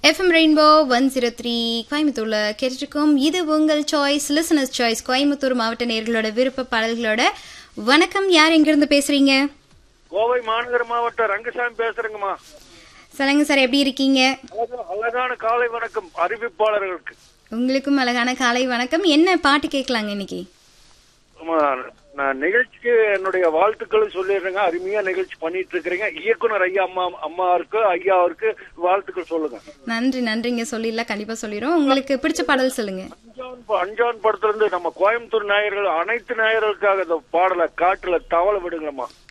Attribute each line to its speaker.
Speaker 1: FM Rainbow one zero three கோயம்புத்தூர்ல கேட்டுருக்கோம் இது உங்கள் சாய்ஸ் லிசனர்ஸ் சாய்ஸ் கோயம்புத்தூர் மாவட்ட நேர்களோட விருப்ப பாடல்களோட வணக்கம் யார் எங்கிருந்து பேசுறீங்க
Speaker 2: கோவை மாநகர மாவட்டம் ரங்கசாமி பேசுறேங்கம்மா
Speaker 1: சொல்லுங்க சார் எப்படி இருக்கீங்க
Speaker 2: அழகா- அழகான காலை வணக்கம் அறிவிப்பாளர்களுக்கு
Speaker 1: உங்களுக்கும் அழகான காலை வணக்கம் என்ன பாட்டு கேட்கலாங்க இன்னைக்கு
Speaker 2: ஆமா, நான் நிகழ்ச்சிக்கு என்னுடைய வாழ்த்துக்களை சொல்லிடுறேங்க அருமையா நிகழ்ச்சி பண்ணிட்டு இருக்கிறீங்க இயக்குனர் ஐயா அம்மா அம்மாவுக்கு ஐயாவிற்கு வாழ்த்துக்கள் சொல்லுங்க
Speaker 1: நன்றி நன்றிங்க சொல்லிடலாம் கண்டிப்பா சொல்லிடுறோம் உங்களுக்கு பிடிச்ச பாடல் சொல்லுங்க
Speaker 2: அஞ்சான் ப- அஞ்சான் படத்துல இருந்து நம்ம கோயம்புத்தூர் நாயர்கள் அனைத்து நாயர்களுக்காக இந்த பாடலை காட்டுல தவள விடுங்களம்மா